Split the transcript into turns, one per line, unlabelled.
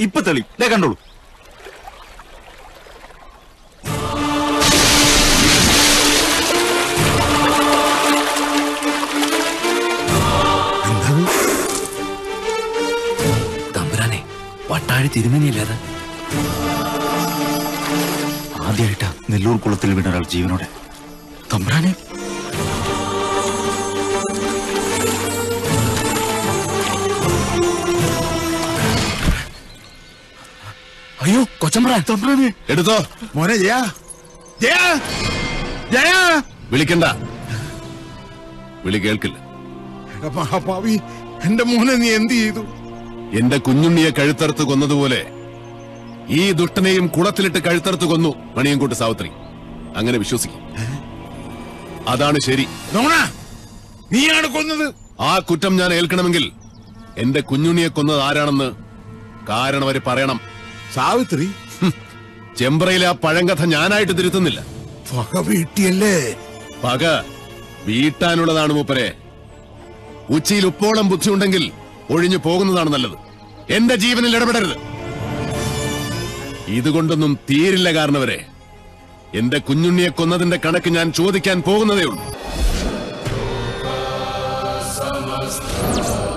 ഇപ്പൊ തെളി ദേ കണ്ടോളൂ
തമ്പുരാനെ പട്ടാഴി തിരുമേനിയല്ലാതെ
ആദ്യമായിട്ടാ നെല്ലൂർ കുളത്തിൽ വീണ ഒരാൾ ജീവനോടെ തമ്പ്രാനെ
അയ്യോ കൊച്ചമ്പ്രാൻ
തമ്പ്രാനെ
എടുത്തോ
മോനെ ജയ ജയ ജയ
വിളിക്കണ്ട വിളി കേൾക്കില്ല
എടാ മഹാഭാവി എന്റെ മോനെ നീ എന്ത് ചെയ്തു
എന്റെ കുഞ്ഞുണ്ണിയെ കഴുത്തറുത്ത് കൊന്നതുപോലെ ഈ ദുഷ്ടനെയും കുളത്തിലിട്ട് കഴുത്തറുത്ത് കൊന്നു മണിയൻകൂട്ട് സാവിത്രി അങ്ങനെ വിശ്വസിക്കും അതാണ് ശരി
നോണ നീയാണ് കൊന്നത്
ആ കുറ്റം ഞാൻ ഏൽക്കണമെങ്കിൽ എന്റെ കുഞ്ഞുണ്ണിയെ കൊന്നത് ആരാണെന്ന് കാരണം അവര് പറയണം
സാവിത്രി
ചെമ്പ്രയിലെ ആ പഴങ്കഥ ഞാനായിട്ട് തിരുത്തുന്നില്ല
പക വീട്ടിയല്ലേ
പക വീട്ടാനുള്ളതാണ് മൂപ്പരെ ഉച്ചയിൽ ഉപ്പോളം ബുദ്ധിയുണ്ടെങ്കിൽ ഒഴിഞ്ഞു പോകുന്നതാണ് നല്ലത് എന്റെ ജീവനിൽ ഇടപെടരുത് ഇതുകൊണ്ടൊന്നും തീരില്ല കാരണവരെ എന്റെ കുഞ്ഞുണ്ണിയെ കൊന്നതിന്റെ കണക്ക് ഞാൻ ചോദിക്കാൻ പോകുന്നതേ ഉള്ളൂ